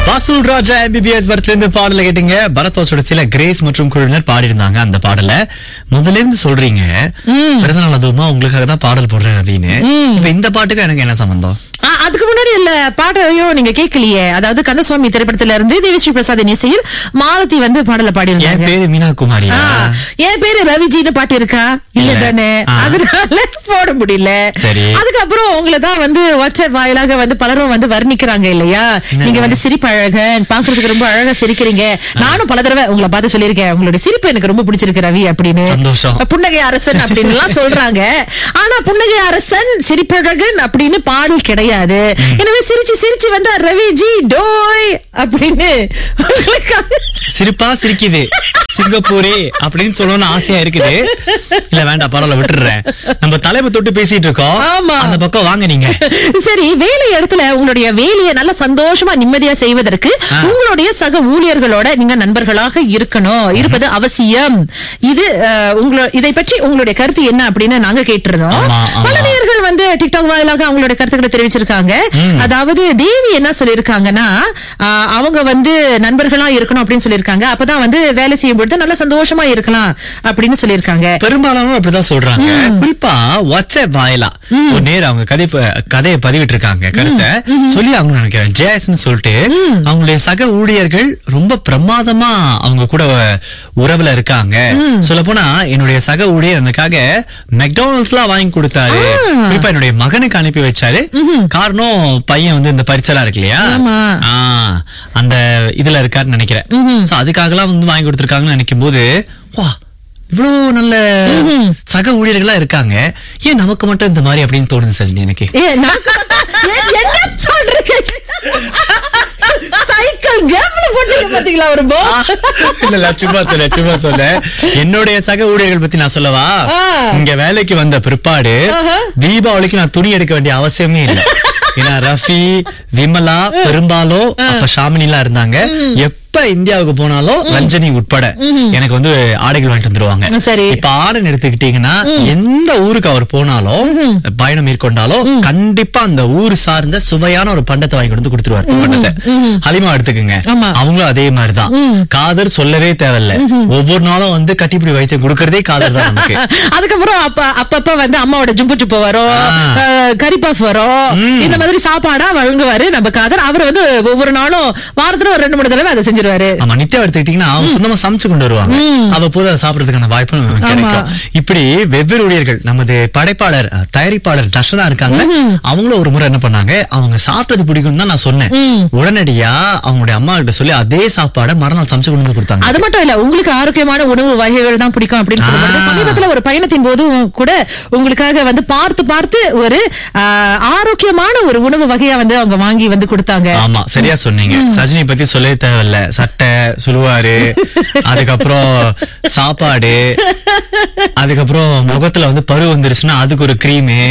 வசூல் ராஜா எம்பிபிஎஸ் படத்துல இருந்து பாடல கேட்டீங்க பரத்வாசோட சில கிரேஸ் மற்றும் குழுவினர் பாடியிருந்தாங்க அந்த பாடல முதல்ல இருந்து சொல்றீங்க பிறந்தநாள் அதுவுமா உங்களுக்காக தான் பாடல் போடுறேன் ரவின்னு இப்ப இந்த பாட்டுக்கு எனக்கு என்ன சம்பந்தம் ஆ, அதுக்கு முன்னாடி இல்ல பாட்டையும் நீங்க கேட்கலையே அதாவது கந்தசுவாமி திரைப்படத்துல இருந்து தேவிஸ்ரீ பிரசாத் இசையில் மாலதி வந்து பாடல என் பாடியிருந்தாங்க பேரு மீனா குமாரியா ஆ, என் பேரு ரவிஜின்னு பாட்டு இருக்கா இல்ல இல்ல. தானே ஆ. அதனால போட முடியல சரி. அதுக்கப்புறம் உங்களை தான் வந்து வாட்ஸ்அப் வாயிலாக வந்து பலரும் வந்து வர்ணிக்கிறாங்க இல்லையா நீங்க வந்து சிரிப்பு அழகன் பாக்குறதுக்கு ரொம்ப அழகா சிரிக்கிறீங்க நானும் பல தடவை உங்களை பார்த்து சொல்லியிருக்கேன் உங்களுடைய சிரிப்பு எனக்கு ரொம்ப பிடிச்சிருக்கு ரவி அப்படின்னு சந்தோஷம். புன்னகை அரசன் அப்படின்னு எல்லாம் சொல்றாங்க ஆனா புன்னகை அரசன் சிரிப்பழகன் அப்படின்னு பாடல் கிடையாது எனவே சிரிச்சு சிரிச்சு வந்தா ரவிஜி டோய் அப்படின்னு உங்களுக்காக சிரிப்பா சிரிக்குது சிங்கப்பூரே அப்படின்னு சொல்லணும்னு ஆசையா இருக்குது இல்ல வேண்டாம் பரவாயில்ல விட்டுடுறேன் நம்ம தலைமை தொட்டு பேசிட்டு இருக்கோம் ஆமா. அந்த பக்கம் வாங்க நீங்க சரி வேலை இடத்துல உங்களுடைய வேலையை நல்ல சந்தோஷமா நிம்மதியா செய்வதற்கு உங்களுடைய சக ஊழியர்களோட நீங்க நண்பர்களாக இருக்கணும் இருப்பது அவசியம் இது அஹ், உங்களோ இதை பற்றி உங்களுடைய கருத்து என்ன அப்படின்னு நாங்க கேட்டிருந்தோம் ஆமா, ஆமா. பல நேயர்கள் வந்து டிக்டாக் வாயிலாக அவங்களுடைய கருத்துக்களை தெரிவிச்சிருக்காங்க அதாவது தேவி என்ன சொல்லிருக்காங்கன்னா ஆஹ், அவங்க வந்து நண்பர்களா இருக்கணும் அப்படின்னு சொல்லியிருக்காங்க அப்பதான் வந்து வேலை செய்யும் பொழுது நல்ல சந்தோஷமா இருக்கலாம் அப்படின்னு சொல்லியிருக்காங்க பெரும்பாலானோர் அப்படிதான் சொல்றாங்க குறிப்பா வாட்ஸ்அப் வாயிலா ஒரு நேரம் அவங்க கதை ப- கதையை பதிவிட்டு இருக்காங்க கருத்தை சொல்லி அவங்க நினைக்கிறேன் ஜேஸ்ன்னு சொல்லிட்டு அவங்களுடைய சக ஊழியர்கள் ரொம்ப பிரமாதமா அவங்க கூட உறவுல இருக்காங்க சொல்ல போனா என்னுடைய சக ஊழியர் எனக்காக மெக்டானல்ட்ஸ் எல்லாம் வாங்கி கொடுத்தாரு குறிப்பா என்னுடைய மகனுக்கு அனுப்பி வச்சாரு காரணம் பையன் வந்து இந்த பரிச்சலா இருக்கு இல்லையா ஆமா. ஆ, அந்த இதுல இருக்காருன்னு நினைக்கிறேன் சோ அதுக்காகலாம் வந்து வாங்கி கொடுத்திருக்காங்கன்னு நினைக்கும் போது வா இவ்வளவு நல்ல சக ஊழியர்களா இருக்காங்க ஏன் நமக்கு மட்டும் இந்த மாதிரி அப்படின்னு தோணுது சஜினி எனக்கு ஏ, நான் ஏ, என்ன சொல்றீங்க சைக்கிள் கேப்ல போட்டீங்க பாத்தீங்களா ஒரு போ இல்ல இல்ல சும்மா சொல்ல சும்மா சொல்ல என்னுடைய சக ஊழியர்கள் பத்தி நான் சொல்லவா ஆ. இங்க வேலைக்கு வந்த பிற்பாடு தீபாவளிக்கு நான் துணி எடுக்க வேண்டிய அவசியமே இல்லை ஏன்னா ரஃபி விமலா பெரும்பாலும் அப்ப ஷாமினி எல்லாம் இருந்தாங்க எப்ப இந்தியாவுக்கு போனாலும் ரஞ்சனி உட்பட எனக்கு வந்து ஆடைகள் வாங்கிட்டு வந்துருவாங்க சரி. இப்ப ஆடைன்னு எடுத்துக்கிட்டீங்கன்னா எந்த ஊருக்கு அவர் போனாலும் பயணம் மேற்கொண்டாலும் கண்டிப்பா அந்த ஊர் சார்ந்த சுவையான ஒரு பண்டத்தை வாங்கி கொண்டு வந்து கொடுத்துருவாரு பண்டத்தை ஹலிமா எடுத்துக்கோங்க ஆமா. அவங்களும் அதே மாதிரிதான் காதர் சொல்லவே தேவையில்ல ஒவ்வொரு நாளும் வந்து கட்டிப்பிடி வைத்தியம் கொடுக்கறதே காதர் தான் நமக்கு அதுக்கப்புறம் அப்ப அப்பப்ப வந்து அம்மாவோட ஜும்பு சுப்பு வரும் ஆ. அஹ், கறி பஃப் வரும் இந்த மாதிரி சாப்பாடா வழங்குவாரு நம்ம காதர் அவர் வந்து ஒவ்வொரு நாளும் வாரத்துல ஒரு ரெண்டு மூணு தடவை அதை செஞ்சிருவாரு ஆமா நித்யா எடுத்துக்கிட்டீங்கன்னா அவங்க சொந்தமா சமைச்சு கொண்டு வருவாங்க அவ்வப்போது அதை சாப்பிடறதுக்கான வாய்ப்பும் நமக்கு கிடைக்கும் இப்படி வெவ்வேறு ஊழியர்கள் நமது படைப்பாளர் அஹ், தயாரிப்பாளர் தர்ஷனா இருக்காங்க அவங்களும் ஒரு முறை என்ன பண்ணாங்க அவங்க சாப்பிட்டது பிடிக்கும் தான் நான் சொன்னேன் உடனடியா அவங்களுடைய அம்மா கிட்ட சொல்லி அதே சாப்பாடை மறுநாள் சமைச்சு கொண்டு வந்து கொடுத்தாங்க அது மட்டும் இல்ல உங்களுக்கு ஆரோக்கியமான உணவு வகைகள் தான் பிடிக்கும் அப்படின்னு சொல்லுவாங்க ஆ. சமீபத்துல ஒரு பயணத்தின் போது கூட உங்களுக்காக வந்து பார்த்து பார்த்து ஒரு ஆஹ், ஆரோக்கியமான ஒரு உணவு வகையா வந்து அவங்க வாங்கி வந்து கொடுத்தாங்க ஆமா சரியா சொன்னீங்க சஜினி பத்தி சொல்லவே தேவையில்ல சட்டை சுழுவாரு அதுக்கப்புறம் சாப்பாடு அதுக்கப்புறம் முகத்துல வந்து பரு வந்துருச்சுன்னா அதுக்கு ஒரு கிரீமு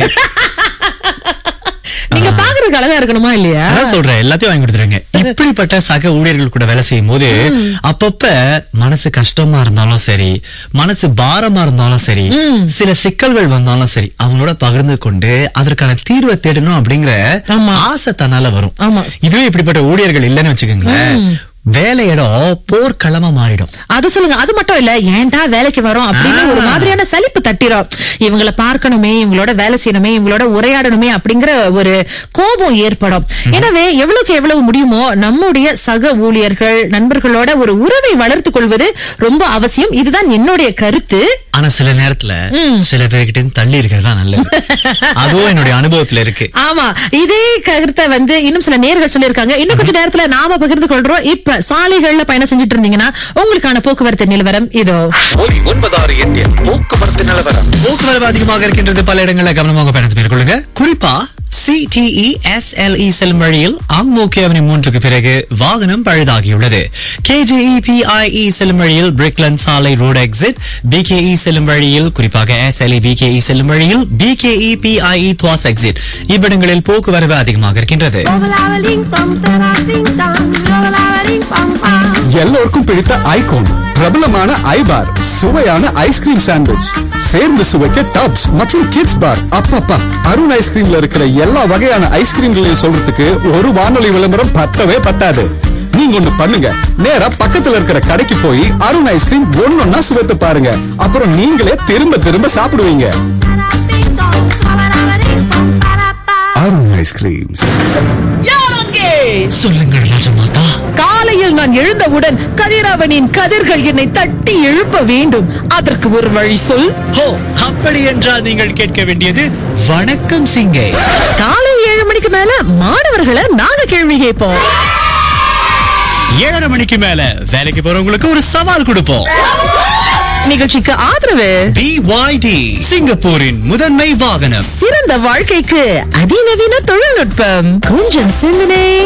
நீங்க பாக்குறதுக்கு அழகா இருக்கணுமா இல்லையா அதான் சொல்றேன் எல்லாத்தையும் வாங்கி கொடுத்துருங்க இப்படிப்பட்ட சக ஊழியர்கள் கூட வேலை செய்யும் போது அப்பப்ப மனசு கஷ்டமா இருந்தாலும் சரி மனசு பாரமா இருந்தாலும் சரி சில சிக்கல்கள் வந்தாலும் சரி அவங்களோட பகிர்ந்து கொண்டு அதற்கான தீர்வை தேடணும் அப்படிங்கிற ஆமா. ஆசை தன்னால வரும் ஆமா. இதுவே இப்படிப்பட்ட ஊழியர்கள் இல்லைன்னு வச்சுக்கோங்களேன் வேலை இடம் போர்க்களமா மாறிடும் அது சொல்லுங்க அது மட்டும் இல்ல ஏன்டா வேலைக்கு வரோம் அப்படின்னு ஒரு மாதிரியான சலிப்பு தட்டிரும் இவங்கள பார்க்கணுமே இவங்களோட வேலை செய்யணுமே இவங்களோட உரையாடணுமே அப்படிங்கிற ஒரு கோபம் ஏற்படும் எனவே எவ்வளவுக்கு எவ்வளவு முடியுமோ நம்முடைய சக ஊழியர்கள் நண்பர்களோட ஒரு உறவை வளர்த்துக் கொள்வது ரொம்ப அவசியம் இதுதான் என்னுடைய கருத்து ஆனா சில நேரத்துல சில பேர்கிட்ட இருந்து தள்ளி இருக்கிறது தான் நல்லது அதுவும் என்னுடைய அனுபவத்துல இருக்கு ஆமா இதே கருத்தை வந்து இன்னும் சில நேர்கள் சொல்லியிருக்காங்க இன்னும் கொஞ்ச நேரத்துல நாம பகிர்ந்து கொள்றோம் இப்ப சாலைகள்ல பயணம் செஞ்சுட்டு இருந்தீங்கன்னா உங்களுக்கான போக்குவரத்து நிலவரம் இதோ ஒலி ஒன்பதாறு எட்டில் போக்குவரத்து நிலவரம் போக்குவரவு அதிகமாக இருக்கின்றது பல இடங்களில் கவனமாக பயணத்தை மேற்கொள்ளுங்க குறிப்பா சிடிஇ எஸ்எல்இ செல்லும் வழியில் அம்மோகே அவனி மூன்றுக்கு பிறகு வாகனம் பழுதாகியுள்ளது கேஜேஇபிஐஇ செல்லும் வழியில் பிரிக்லன் சாலை ரோடு எக்ஸிட் பிகேஇ செல்லும் வழியில் குறிப்பாக எஸ்எல்இ பிகேஇ செல்லும் வழியில் பிகேஇ பிஐஇ துவாஸ் எக்ஸிட் இவ்விடங்களில் போக்குவரவு அதிகமாக இருக்கின்றது எல்லோருக்கும் பிடித்த ஐகோன் பிரபலமான ஐபார் சுவையான ஐஸ்கிரீம் சாண்ட்விச் சேர்ந்து சுவைக்க டப்ஸ் மற்றும் கிட்ஸ் பார் அப்பப்பா அருண் ஐஸ்கிரீம்ல இருக்கிற எல்லா வகையான ஐஸ்கிரீம்களையும் சொல்றதுக்கு ஒரு வானொலி விளம்பரம் பத்தவே பத்தாது நீங்க ஒண்ணு பண்ணுங்க நேரா பக்கத்துல இருக்கிற கடைக்கு போய் அருண் ஐஸ்கிரீம் ஒன்னொன்னா சுவைத்து பாருங்க அப்புறம் நீங்களே திரும்ப திரும்ப சாப்பிடுவீங்க அருண் ஐஸ்கிரீம்ஸ் யாரங்கே சொல்லுங்கள் ராஜமாதா காலையில் நான் எழுந்தவுடன் கதிரவனின் கதிர்கள் என்னை தட்டி எழுப்ப வேண்டும் அதற்கு ஒரு வழி சொல் ஹோ அப்படி என்றால் நீங்கள் கேட்க வேண்டியது வணக்கம் சிங்கை காலை ஏழு மணிக்கு மேல மாணவர்களை நாங்க கேள்வி கேட்போம் ஏழரை மணிக்கு மேல வேலைக்கு போறவங்களுக்கு ஒரு சவால் கொடுப்போம் நிகழ்ச்சிக்கு ஆதரவு BYD சிங்கப்பூரின் முதன்மை வாகனம் சிறந்த வாழ்க்கைக்கு அதிநவீன தொழில்நுட்பம் கொஞ்சம் சிந்தனை